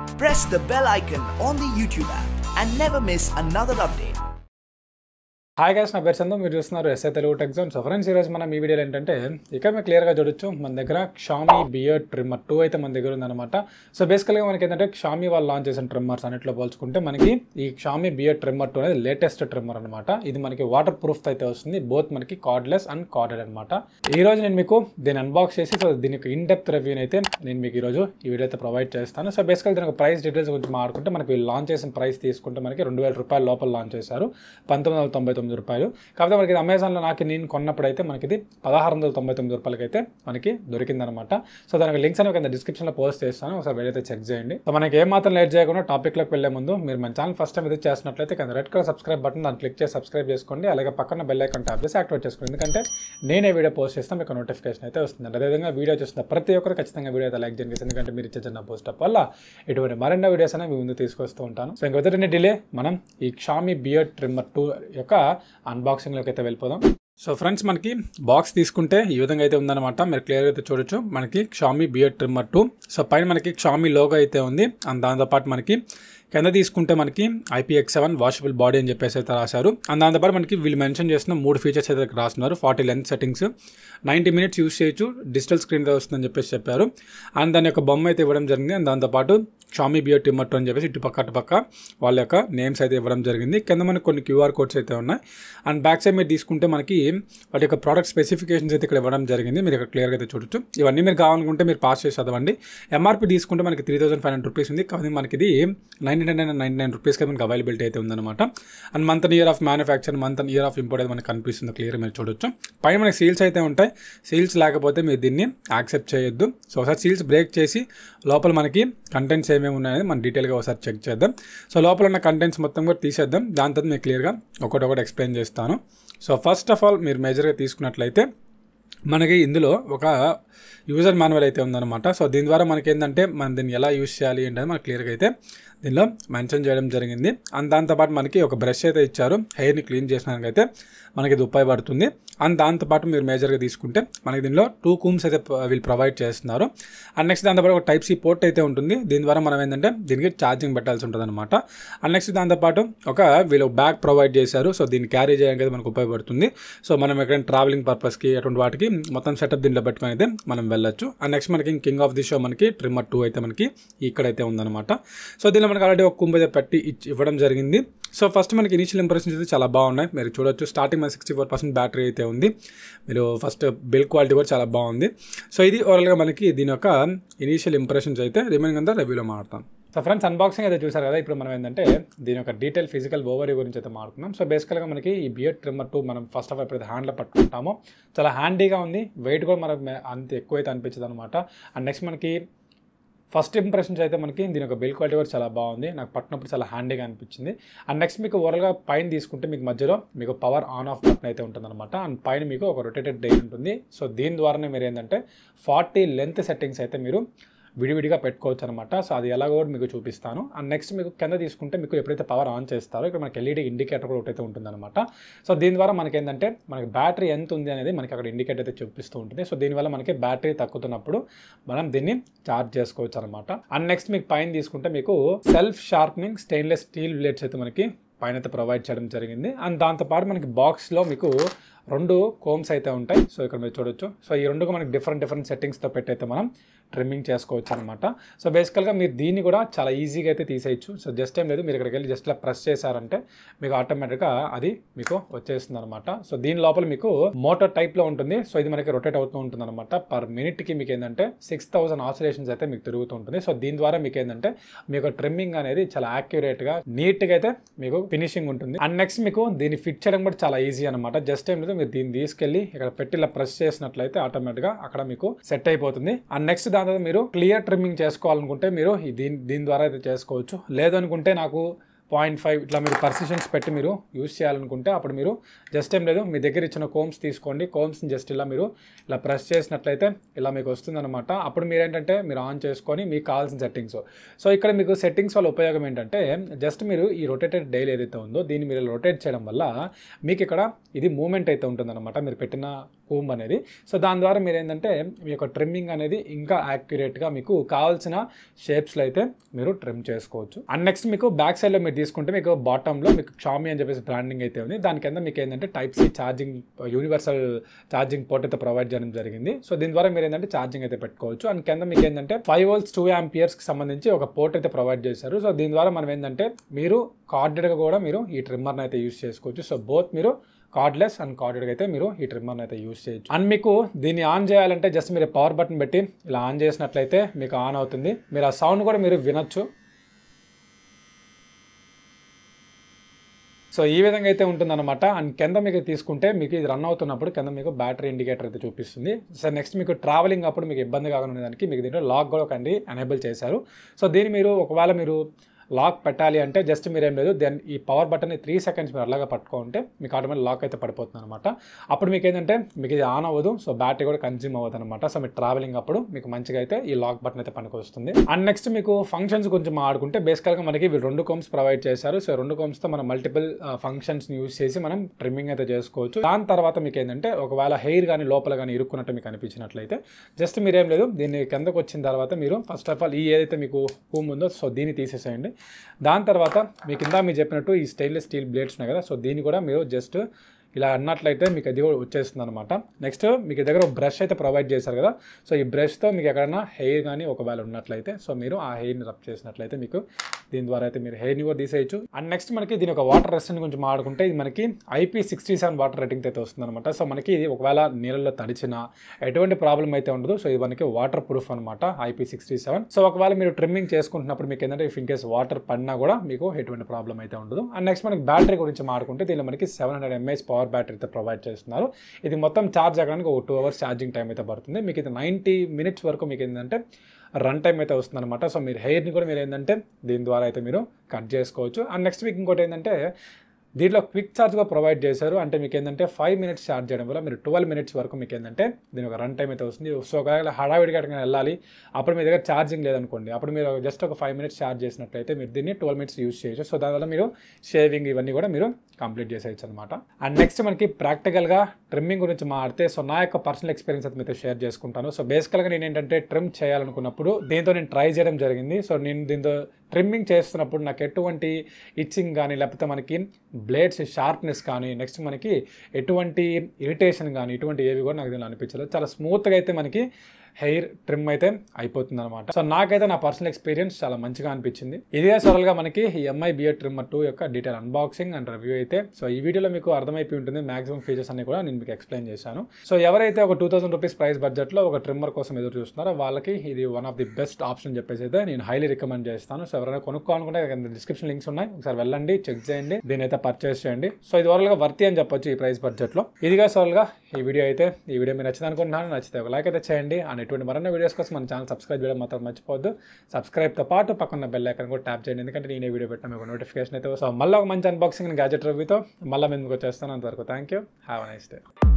press the bell icon on the YouTube app and never miss another update. Hi guys నా పేరు చందు మీరు చూస్తున్నారు SI Telugu tech zone so friends ఈరోజు మనం ఈ వీడియోలో ఏంటంటే ఇక్కడ మీరు క్లియర్గా చూడొచ్చు మన దగ్గర షామీ బియర్డ్ ట్రిమ్మర్ టూ అయితే మన దగ్గర ఉందన్నమాట సో బేసికల్గా మనకి ఏంటంటే షామీ వాళ్ళు లాంచ్ చేసిన ట్రిమ్మర్స్ అన్నిట్లో పోల్చుకుంటే మనకి ఈ షామీ బియర్డ్ ట్రిమ్మర్ టూ అనేది లేటెస్ట్ ట్రిమ్మర్ అనమాట ఇది మనకి వాటర్ ప్రూఫ్ అయితే వస్తుంది బోత్ మనకి కార్డ్లెస్ అండ్ కార్డెడ్ అనమాట ఈ రోజు నేను మీకు దీన్ని అన్బాక్స్ చేసి సో దీనికి ఇన్ డెప్త్ రివ్యూని అయితే నేను మీకు ఈరోజు ఈ వీడియో అయితే ప్రొవైడ్ చేస్తాను సో బేసికల్ దీని ఒక ప్రైస్ డీటెయిల్స్ గురించి మాట్లాడుకుంటే మనకి వీళ్ళు లాంచ్ చేసిన ప్రైస్ తీసుకుంటే మనకి రెండు వేల రూపాయల లోపల లాంచ్ చేశారు పంతొమ్మిది వందల తొంభై తొమ్మిది రూపాయలు కాకపోతే మనకి ఇది అమెజాన్లో నాకు నేను కొన్నప్పుడు అయితే మనకి ఇది పదహారు వందల తొంభై తొమ్మిది రూపాయలకి అయితే మనకి దొరికిందనమాట సో దానికి లింక్స్ అనేవి కింద డిస్క్రిప్షన్లో పోస్ట్ చేస్తాను ఒకసారి వెళ్ళైతే చెక్ చేయండి సో మనకి ఏం మాత్రం లేట్ చేయకుండా టాపిక్లోకి వెళ్ళే ముందు మీరు మన ఛానల్ ఫస్ట్ టైం విజిట్ చేసినట్లయితే కింద రెడ్ కలర్ సబ్స్క్రైబ్ బటన్ దాన్ని క్లిక్ చేసి సబ్స్క్రైబ్ చేసుకోండి అలాగే పక్కన బెల్ ఐకాన్ ట్యాప్ చేసి యాక్టివేట్ చేసుకోండి ఎందుకంటే నేనే వీడియో పోస్ట్ చేస్తాను మీకు నోటిఫికేషన్ అయితే వస్తుంది అదేవిధంగా వీడియో చూస్తున్న ప్రతి ఒక్కరు ఖచ్చితంగా వీడియో అయితే లైక్ చేయండి ఎందుకంటే మీరు ఇచ్చే చిన్న పోస్ట్ అప్ వల్ల ఇటువంటి మరెన్నో వీడియోస్ అనేవి మీ ముందు తీసుకొస్తూ ఉంటాను సో ఇంకా వదిలిన డిలే మనం ఈ షామీ బియర్డ్ ట్రిమ్మర్ టూ యొక్క అన్బాక్సింగ్లోకి అయితే వెళ్ళిపోదాం సో ఫ్రెండ్స్ మనకి బాక్స్ తీసుకుంటే ఈ విధంగా అయితే ఉందన్నమాట మీరు క్లియర్గా అయితే చూడొచ్చు మనకి Xiaomi beard trimmer two so పైన మనకి షామీ లోగో అయితే ఉంది అండ్ దాంతోపాటు మనకి కింద తీసుకుంటే మనకి ఐపీఎక్స్ సెవెన్ వాషబుల్ బాడీ అని చెప్పేసి అయితే రాశారు అండ్ దాంతోపాటు మనకి వీళ్ళు మెన్షన్ చేసిన మూడు ఫీచర్స్ అయితే ఇక్కడ రాస్తున్నారు forty length settings ninety minutes use చేయొచ్చు డిజిటల్ స్క్రీన్ అయితే వస్తుందని చెప్పేసి చెప్పారు అండ్ దాని యొక్క బొమ్మ అయితే ఇవ్వడం జరిగింది అండ్ దాంతోపాటు షామీ బియర్ టిమ్మర్ అని చెప్పేసి ఇటు పక్క అటు పక్క వాళ్ళ యొక్క నేమ్స్ అయితే ఇవ్వడం జరిగింది కింద మనకి కొన్ని క్యూఆర్ కోడ్స్ అయితే ఉన్నాయి అండ్ బ్యాక్ సైడ్ మీరు తీసుకుంటే మనకి వాటి యొక్క ప్రోడక్ట్ స్పెసిఫికేషన్స్ అయితే ఇక్కడ ఇవ్వడం జరిగింది మీరు ఇక్కడ క్లియర్గా అయితే చూడొచ్చు ఇవన్నీ మీరు కావాలనుకుంటే మీరు పాస్ చేసి చదవండి ఎంఆర్పి తీసుకుంటే మనకి three thousand five hundred rupees ఉంది కాబట్టి మనకి ఇది nine nine nine nine nine రూపీస్కి మనకి అవైలబిలిటీ అయితే ఉందన్నమాట and month year of manufacture month year of import అయితే మనకి కనిపిస్తుంది క్లియర్ మీరు చూడొచ్చు పైన మనకి సీల్స్ అయితే ఉంటాయి సీల్స్ లేకపోతే మీరు దీన్ని యాక్సెప్ట్ చేయొద్దు సో ఒకసారి సీల్స్ బ్రేక్ చేసి లోపల మనకి కంటెంట్స్ ఏమేమి ఉన్నాయని మనం డీటెయిల్గా ఒకసారి చెక్ చేద్దాం సో లోపల ఉన్న కంటెంట్స్ మొత్తం కూడా తీసేద్దాం దాని తర్వాత మీకు క్లియర్గా ఒకటొకటి ఎక్స్ప్లెయిన్ చేస్తాను సో ఫస్ట్ ఆఫ్ ఆల్ మీరు మేజర్గా తీసుకున్నట్లయితే మనకి ఇందులో ఒక యూజర్ మాన్యువల్ అయితే ఉందన్నమాట సో దీని ద్వారా మనకి ఏంటంటే మనం దీన్ని ఎలా యూజ్ చేయాలి అంటే మనకి క్లియర్గా అయితే దీనిలో మెన్షన్ చేయడం జరిగింది అండ్ దాంతోపాటు మనకి ఒక బ్రష్ అయితే ఇచ్చారు హెయిర్ని క్లీన్ చేసినానికి అయితే మనకి ఇది ఉపయోగపడుతుంది అండ్ దాంతోపాటు మీరు మేజర్గా తీసుకుంటే మనకి దీనిలో టూ కూమ్స్ అయితే వీళ్ళు ప్రొవైడ్ చేస్తున్నారు అండ్ నెక్స్ట్ దాంతోపాటు ఒక టైప్ సి పోర్ట్ అయితే ఉంటుంది దీని ద్వారా మనం ఏంటంటే దీనికి ఛార్జింగ్ పెట్టాల్సి ఉంటుంది అనమాట అండ్ నెక్స్ట్ దాంతోపాటు ఒక వీళ్ళు బ్యాగ్ ప్రొవైడ్ చేశారు సో దీన్ని క్యారీ చేయడానికి అయితే మనకు ఉపయోగపడుతుంది సో మనం ఎక్కడైనా ట్రావెలింగ్ పర్పస్కి అటువంటి వాటికి మొత్తం సెటప్ దీంట్లో పెట్టుకొని అయితే మనం వెళ్ళొచ్చు అండ్ నెక్స్ట్ మనకి కింగ్ ఆఫ్ ది షో మనకి ట్రిమ్మర్ టూ అయితే మనకి ఇక్కడైతే ఉందన్నమాట సో దీనిలో మనకి ఆల్రెడీ ఒక కుంభ అయితే పెట్టి ఇచ్చి ఇవ్వడం జరిగింది సో ఫస్ట్ మనకి ఇనిషియల్ ఇంప్రెషన్స్ అయితే చాలా బాగున్నాయి మీరు చూడొచ్చు స్టార్టింగ్ మన సిక్స్టీ ఫోర్ పర్సెంట్ బ్యాటరీ అయితే ఉంది మీరు ఫస్ట్ బిల్ క్వాలిటీ కూడా చాలా బాగుంది సో ఇది ఓవరాల్గా మనకి దీని యొక్క ఇనీషియల్ ఇంప్రెషన్స్ అయితే రిమైనింగ్ అంతా రివ్యూలో మాడతాం సో ఫ్రెండ్స్ అన్బాక్సింగ్ అయితే చూసారు కదా ఇప్పుడు మనం ఏంటంటే దీని యొక్క డీటెయిల్ ఫిజికల్ ఓవరీ గురించి అయితే మాట్లాడుతున్నాం సో బేసికల్గా మనకి ఈ బియర్ ట్రిమ్మర్ టూ మనం ఫస్ట్ ఆఫ్ ఆల్ ఎప్పుడైతే హ్యాండ్లో పట్టుకుంటామో చాలా హ్యాండీగా ఉంది వెయిట్ కూడా మనకు అంత ఎక్కువైతే అనిపించదు అనమాట అండ్ నెక్స్ట్ మనకి ఫస్ట్ ఇంప్రెషన్స్ అయితే మనకి దీని యొక్క బిల్ క్వాలిటీ కూడా చాలా బాగుంది నాకు పట్టినప్పుడు చాలా హ్యాండీగా అనిపించింది అండ్ నెక్స్ట్ మీకు ఓవరాల్గా పైన తీసుకుంటే మీకు మధ్యలో మీకు పవర్ ఆన్ ఆఫ్ బటన్ అయితే ఉంటుందన్నమాట అండ్ పైన మీకు ఒక రొటేటెడ్ డై ఉంటుంది సో దీని ద్వారానే మీరు ఏంటంటే ఫార్టీ లెంత్ సెట్టింగ్స్ అయితే మీరు విడివిడిగా పెట్టుకోవచ్చు అనమాట సో అది ఎలా కూడా మీకు చూపిస్తాను అండ్ నెక్స్ట్ మీకు కింద తీసుకుంటే మీకు ఎప్పుడైతే పవర్ ఆన్ చేస్తారో ఇక్కడ మనకి ఎల్ఈడి ఇండికేటర్ కూడా ఒకటైతే ఉంటుందన్నమాట సో దీని ద్వారా మనకి ఏంటంటే మనకి బ్యాటరీ ఎంత ఉంది అనేది మనకి అక్కడ ఇండికేటర్ అయితే చూపిస్తూ ఉంటుంది సో దీనివల్ల మనకి బ్యాటరీ తగ్గుతున్నప్పుడు మనం దీన్ని ఛార్జ్ చేసుకోవచ్చు అనమాట అండ్ నెక్స్ట్ మీకు పైన తీసుకుంటే మీకు self sharpening stainless steel blades అయితే మనకి పైన అయితే ప్రొవైడ్ చేయడం జరిగింది అండ్ దాంతోపాటు మనకి బాక్స్లో మీకు రెండు కోమ్స్ అయితే ఉంటాయి సో ఇక్కడ మీరు చూడొచ్చు సో ఈ రెండు మనకి డిఫరెంట్ డిఫరెంట్ సెట్టింగ్స్తో పెట్టి అయితే మనం ట్రిమ్మింగ్ చేసుకోవచ్చు అనమాట సో బేసికల్గా మీరు దీన్ని కూడా చాలా ఈజీగా అయితే తీసేయచ్చు సో జస్ట్ ఏం లేదు మీరు ఇక్కడికి వెళ్ళి జస్ట్ ఇలా ప్రెస్ చేశారంటే మీకు ఆటోమేటిక్గా అది మీకు వచ్చేస్తుంది అనమాట సో దీని లోపల మీకు మోటార్ టైప్లో ఉంటుంది సో ఇది మనకి రొటేట్ అవుతూ ఉంటుంది అనమాట పర్ మినిట్కి మీకు ఏంటంటే సిక్స్ థౌసండ్ ఆసిలేషన్స్ అయితే మీకు తిరుగుతూ ఉంటుంది సో దీని ద్వారా మీకు ఏంటంటే మీకు ట్రిమ్మింగ్ అనేది చాలా యాక్యురేట్గా నీట్గా అయితే మీకు ఫినిషింగ్ ఉంటుంది అండ్ నెక్స్ట్ మీకు దీన్ని ఫిట్ చేయడం కూడా చాలా ఈజీ అనమాట జస్ట్ ఏం లేదు మీరు దీన్ని తీసుకెళ్ళి ఇక్కడ పెట్టి ఇలా ప్రెస్ చేసినట్లయితే ఆటోమేటిక్గా అక్కడ మీకు సెట్ అయిపోతుంది అండ్ నెక్స్ట్ దాని తర్వాత మీరు క్లియర్ ట్రిమ్మింగ్ చేసుకోవాలనుకుంటే మీరు ఈ దీని దీని ద్వారా అయితే చేసుకోవచ్చు లేదనుకుంటే నాకు పాయింట్ ఫైవ్ ఇట్లా మీరు పర్సిషన్స్ పెట్టి మీరు యూస్ చేయాలనుకుంటే అప్పుడు మీరు జస్ట్ ఏం లేదు మీ దగ్గర ఇచ్చిన కోమ్స్ తీసుకోండి కోమ్స్ని జస్ట్ ఇలా మీరు ఇలా ప్రెస్ చేసినట్లయితే ఇలా మీకు వస్తుందన్నమాట అప్పుడు మీరు ఏంటంటే మీరు ఆన్ చేసుకొని మీకు కావాల్సిన సెట్టింగ్స్ సో ఇక్కడ మీకు సెట్టింగ్స్ వల్ల ఉపయోగం ఏంటంటే జస్ట్ మీరు ఈ రొటేటెడ్ డైల్ ఏదైతే ఉందో దీన్ని మీరు రొటేట్ చేయడం వల్ల మీకు ఇక్కడ ఇది మూమెంట్ అయితే ఉంటుందన్నమాట మీరు పెట్టిన కూమ్ అనేది సో దాని ద్వారా మీరు ఏంటంటే మీ యొక్క ట్రిమ్మింగ్ అనేది ఇంకా యాక్యురేట్గా మీకు కావాల్సిన షేప్స్లో అయితే మీరు ట్రిమ్ చేసుకోవచ్చు అండ్ నెక్స్ట్ మీకు బ్యాక్ సైడ్లో మీరు తీసుకుంటే మీకు బాటంలో మీకు షామీ అని చెప్పేసి బ్రాండింగ్ అయితే ఉంది దాని కింద మీకు ఏంటంటే type C charging universal charging port అయితే ప్రొవైడ్ చేయడం జరిగింది సో దీని ద్వారా మీరు ఏంటంటే ఛార్జింగ్ అయితే పెట్టుకోవచ్చు అండ్ కింద మీకు ఏంటంటే ఫైవ్ వోల్ట్స్ టూ కి సంబంధించి ఒక పోర్ట్ అయితే ప్రొవైడ్ చేశారు సో దీని ద్వారా మనం ఏంటంటే మీరు కార్డెడ్గా కూడా మీరు ఈ ట్రిమ్మర్ని అయితే యూస్ చేసుకోవచ్చు సో బోత్ మీరు కార్డ్లెస్ అండ్ కార్డెడ్ అయితే మీరు ఈ ట్రిమ్మర్ని అయితే యూస్ చేయొచ్చు అండ్ మీకు దీన్ని ఆన్ చేయాలంటే జస్ట్ మీరు పవర్ బటన్ పెట్టి ఇలా ఆన్ చేసినట్లయితే మీకు ఆన్ అవుతుంది మీరు ఆ సౌండ్ కూడా మీరు వినొచ్చు సో ఈ విధంగా అయితే ఉంటుందన్నమాట అండ్ కింద మీకు తీసుకుంటే మీకు ఇది రన్ అవుతున్నప్పుడు కింద మీకు బ్యాటరీ ఇండికేటర్ అయితే చూపిస్తుంది సో నెక్స్ట్ మీకు ట్రావెలింగ్ అప్పుడు మీకు ఇబ్బంది కాకుండా ఉండడానికి మీకు దీంట్లో లాక్ కూడా ఒక ఎనేబుల్ చేశారు సో దీన్ని మీరు ఒకవేళ మీరు లాక్ పెట్టాలి అంటే జస్ట్ మీరు ఏం లేదు దెన్ ఈ పవర్ బటన్ని త్రీ సెకండ్స్ మీరు అలాగా పట్టుకుంటే మీకు ఆటోమేటిక్ లాక్ అయితే పడిపోతుంది అనమాట అప్పుడు మీకు ఏంటంటే మీకు ఇది ఆన్ అవ్వదు సో బ్యాటరీ కూడా కన్జ్యూమ్ అవ్వదు అనమాట సో మీరు ట్రావెలింగ్ అప్పుడు మీకు మంచిగా అయితే ఈ లాక్ బటన్ అయితే పనికి వస్తుంది అండ్ నెక్స్ట్ మీకు ఫంక్షన్స్ గురించి మాట్లాడుకుంటే బేసికల్గా మనకి వీళ్ళు రెండు కోమ్స్ ప్రొవైడ్ చేశారు సో రెండు కోమ్స్తో మనం మల్టిపుల్ ఫంక్షన్స్ని యూస్ చేసి మనం ట్రిమ్మింగ్ అయితే చేసుకోవచ్చు దాని తర్వాత మీకు ఏంటంటే ఒకవేళ హెయిర్ కానీ లోపల కానీ ఇరుక్కున్నట్టు మీకు అనిపించినట్లయితే జస్ట్ మీరేం లేదు దీన్ని కిందకు వచ్చిన తర్వాత మీరు ఫస్ట్ ఆఫ్ ఆల్ ఈ ఏదైతే మీకు హూమ్ ఉందో సో దీన్ని తీసేసేయండి దాని తర్వాత మీకు ఇందా మీరు చెప్పినట్టు ఈ స్టెయిన్లెస్ స్టీల్ బ్లేడ్స్ ఉన్నాయి కదా సో దీన్ని కూడా మీరు జస్ట్ ఇలా అన్నట్లయితే మీకు అది కూడా వచ్చేస్తుంది అనమాట నెక్స్ట్ మీకు దగ్గర ఒక బ్రష్ అయితే ప్రొవైడ్ చేశారు కదా సో ఈ బ్రష్తో మీకు ఎక్కడైనా హెయిర్ కానీ ఒకవేళ ఉన్నట్లయితే సో మీరు ఆ హెయిర్ని రబ్ చేసినట్లయితే మీకు దీని ద్వారా అయితే మీరు హెయిర్ని కూడా తీసేయచ్చు అండ్ నెక్స్ట్ మనకి దీని ఒక వాటర్ రెసిస్టెంట్ గురించి మాట్లాడుకుంటే ఇది మనకి IP sixty seven water rating అయితే వస్తుంది అనమాట సో మనకి ఇది ఒకవేళ నీళ్ళలో తడిచినా ఎటువంటి ప్రాబ్లం అయితే ఉండదు సో ఇది మనకి వాటర్ ప్రూఫ్ అనమాట ఐపీ సిక్స్టీ సెవెన్ సో ఒకవేళ మీరు ట్రిమ్మింగ్ చేసుకుంటున్నప్పుడు మీకు ఏంటంటే ఇఫ్ ఇన్ కేస్ వాటర్ పడినా కూడా మీకు ఎటువంటి ప్రాబ్లం అయితే ఉండదు అండ్ నెక్స్ట్ మనకి బ్యాటరీ గురించి మాట్లాడుకుంటే దీనిలో మనకి seven hundred mAh power battery అయితే ప్రొవైడ్ చేస్తున్నారు ఇది మొత్తం ఛార్జ్ అవ్వడానికి ఒక టూ అవర్స్ ఛార్జింగ్ టైం అయితే పడుతుంది మీకు ఇది నైంటీ మినిట్స్ వరకు మీకు ఏంటంటే రన్ టైం అయితే వస్తుంది అనమాట సో మీరు హెయిర్ని కూడా మీరు ఏంటంటే దీని ద్వారా అయితే మీరు కట్ చేసుకోవచ్చు అండ్ నెక్స్ట్ వీక్ ఇంకోటి ఏంటంటే దీంట్లో క్విక్ ఛార్జ్ కూడా ప్రొవైడ్ చేశారు అంటే మీకు ఏంటంటే ఫైవ్ మినిట్స్ ఛార్జ్ చేయడం వల్ల మీరు ట్వెల్వ్ మినిట్స్ వరకు మీకు ఏంటంటే దీని ఒక రన్ టైం అయితే వస్తుంది సో ఒకవేళ హడావిడిగా ఎక్కడికైనా వెళ్ళాలి అప్పుడు మీ దగ్గర ఛార్జింగ్ లేదనుకోండి అప్పుడు మీరు జస్ట్ ఒక ఫైవ్ మినిట్స్ ఛార్జ్ చేసినట్లయితే మీరు దీన్ని ట్వెల్వ్ మినిట్స్ యూస్ చేయొచ్చు సో దానివల్ల మీరు షేవింగ్ ఇవన్నీ కూడా మీరు కంప్లీట్ చేసేయచ్చు అనమాట అండ్ నెక్స్ట్ మనకి ప్రాక్టికల్గా ట్రిమ్మింగ్ గురించి మాడితే సో నా యొక్క పర్సనల్ ఎక్స్పీరియన్స్ అయితే మీతో షేర్ చేసుకుంటాను సో బేసికల్గా నేను ఏంటంటే ట్రిమ్ చేయాలనుకున్నప్పుడు దీంతో నేను ట్రై చేయడం జరిగింది సో నేను దీంతో ట్రిమ్మింగ్ చేస్తున్నప్పుడు నాకు ఎటువంటి ఇచ్చింగ్ కానీ లేకపోతే మనకి బ్లేడ్స్ షార్ప్నెస్ కానీ నెక్స్ట్ మనకి ఎటువంటి ఇరిటేషన్ కానీ ఇటువంటి ఏవి కూడా నాకు దీనిలో అనిపించలేదు చాలా స్మూత్గా అయితే మనకి హెయిర్ ట్రిమ్ అయితే అయిపోతుంది అనమాట సో నాకైతే నా పర్సనల్ ఎక్స్పీరియన్స్ చాలా మంచిగా అనిపించింది ఇదే సరళగా మనకి ఈ ఎంఐ బియర్ ట్రిమ్మర్ టూ యొక్క డీటెయిల్ అన్బాక్సింగ్ అండ్ రివ్యూ అయితే సో ఈ వీడియోలో మీకు అర్థమైపోయి ఉంటుంది మాక్సిమం ఫీచర్స్ అన్ని కూడా నేను మీకు ఎక్స్ప్లెయిన్ చేశాను సో ఎవరైతే ఒక టూ థౌసండ్ రూపీస్ ప్రైస్ బడ్జెట్లో ఒక ట్రిమ్మర్ కోసం ఎదురు చూస్తున్నారో వాళ్ళకి ఇది one of the best option చెప్పేసి అయితే నేను హైలీ రికమెండ్ చేస్తాను సో ఎవరైనా కొనుక్కోవాలనుకుంటే డిస్క్రిప్షన్ లింక్స్ ఉన్నాయి ఒకసారి వెళ్ళండి చెక్ చేయండి దీని అయితే పర్చేస్ చేయండి సో ఇది ఓవరాల్గా వర్తి అని చెప్పొచ్చు ఈ ప్రైస్ బడ్జెట్లో ఇదిగా సోల్గా ఈ వీడియో అయితే ఈ వీడియో మీరు నచ్చింది అనుకుంటున్నాను నచ్చితే ఒక లైక్ అయితే చేయండి అండ్ ఇటువంటి మరిన్ని వీడియోస్ కోసం మన ఛానల్ సబ్స్క్రైబ్ చేయడం మాత్రం మర్చిపోవద్దు సబ్స్క్రైబ్తో పాటు పక్కన బెల్ ఐకన్ కూడా ట్యాప్ చేయండి ఎందుకంటే నేను ఈ వీడియో పెట్టిన మీకు నోటిఫికేషన్ అయితే సో మళ్ళీ ఒక మంచి అన్బాక్సింగ్ గ్యాజెట్ రివ్యూతో మళ్ళీ మేము వచ్చేస్తాను అంతవరకు thank you have nice day